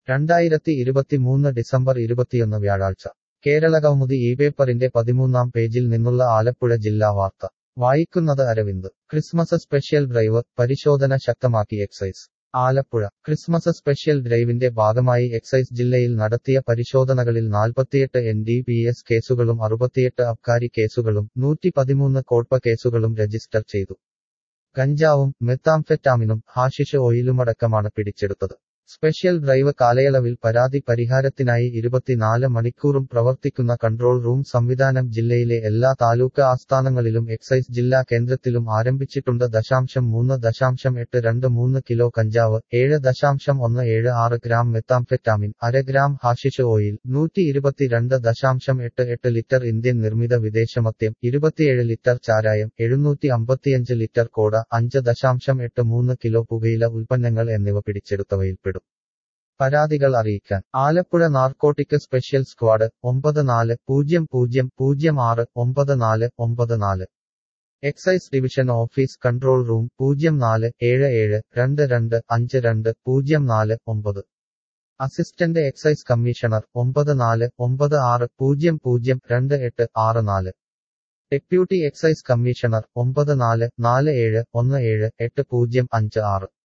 രണ്ടായിരത്തി ഇരുപത്തിമൂന്ന് ഡിസംബർ ഇരുപത്തിയൊന്ന് വ്യാഴാഴ്ച കേരളകൗമുദി ഈ പേപ്പറിന്റെ പതിമൂന്നാം പേജിൽ നിന്നുള്ള ആലപ്പുഴ ജില്ലാ വാർത്ത വായിക്കുന്നത് അരവിന്ദ് ക്രിസ്മസ് സ്പെഷ്യൽ ഡ്രൈവ് പരിശോധന ശക്തമാക്കി എക്സൈസ് ആലപ്പുഴ ക്രിസ്മസ് സ്പെഷ്യൽ ഡ്രൈവിന്റെ ഭാഗമായി എക്സൈസ് ജില്ലയിൽ നടത്തിയ പരിശോധനകളിൽ നാൽപ്പത്തിയെട്ട് എൻ ഡി പി എസ് കേസുകളും അറുപത്തിയെട്ട് അബ്കാരി കേസുകളും നൂറ്റി പതിമൂന്ന് കോട്പ കേസുകളും രജിസ്റ്റർ ചെയ്തു കഞ്ചാവും മെത്താംഫെറ്റാമിനും ഹാഷിഷ് ഓയിലുമടക്കമാണ് പിടിച്ചെടുത്തത് സ്പെഷ്യൽ ഡ്രൈവ് കാലയളവിൽ പരാതി പരിഹാരത്തിനായി ഇരുപത്തിനാല് മണിക്കൂറും പ്രവർത്തിക്കുന്ന കൺട്രോൾ റൂം സംവിധാനം ജില്ലയിലെ എല്ലാ താലൂക്ക് ആസ്ഥാനങ്ങളിലും എക്സൈസ് ജില്ലാ കേന്ദ്രത്തിലും ആരംഭിച്ചിട്ടുണ്ട് ദശാംശം മൂന്ന് ദശാംശം എട്ട് രണ്ട് മൂന്ന് കിലോ കഞ്ചാവ് ഏഴ് ദശാംശം ഒന്ന് ഏഴ് ആറ് ഗ്രാം മെത്താംഫെറ്റാമിൻ അര ഗ്രാം ഹാഷിഷ് ഓയിൽ നൂറ്റി ഇരുപത്തിരണ്ട് ദശാംശം എട്ട് എട്ട് ലിറ്റർ ഇന്ത്യൻ നിർമ്മിത വിദേശമദ്യം ഇരുപത്തിയേഴ് ലിറ്റർ ചാരായം എഴുന്നൂറ്റി അമ്പത്തിയഞ്ച് ലിറ്റർ കോട അഞ്ച് ദശാംശം എട്ട് മൂന്ന് കിലോ പുകയില ഉൽപ്പന്നങ്ങൾ എന്നിവ പിടിച്ചെടുത്തവയിൽപ്പെടും പരാതികൾ അറിയിക്കാൻ ആലപ്പുഴ നാർക്കോട്ടിക് സ്പെഷ്യൽ സ്ക്വാഡ് ഒമ്പത് നാല് പൂജ്യം പൂജ്യം പൂജ്യം ആറ് ഒമ്പത് നാല് ഒമ്പത് നാല് excise division office control room പൂജ്യം നാല് ഏഴ് ഏഴ് രണ്ട് രണ്ട് അഞ്ച് രണ്ട് പൂജ്യം നാല് ഒമ്പത് അസിസ്റ്റന്റ് എക്സൈസ് കമ്മീഷണർ ഒമ്പത് നാല് ഒമ്പത് ആറ് പൂജ്യം പൂജ്യം രണ്ട് എട്ട് ആറ് നാല് ഡെപ്യൂട്ടി എക്സൈസ് കമ്മീഷണർ ഒമ്പത് നാല് നാല് ഏഴ് ഒന്ന് ഏഴ് എട്ട് പൂജ്യം അഞ്ച് ആറ്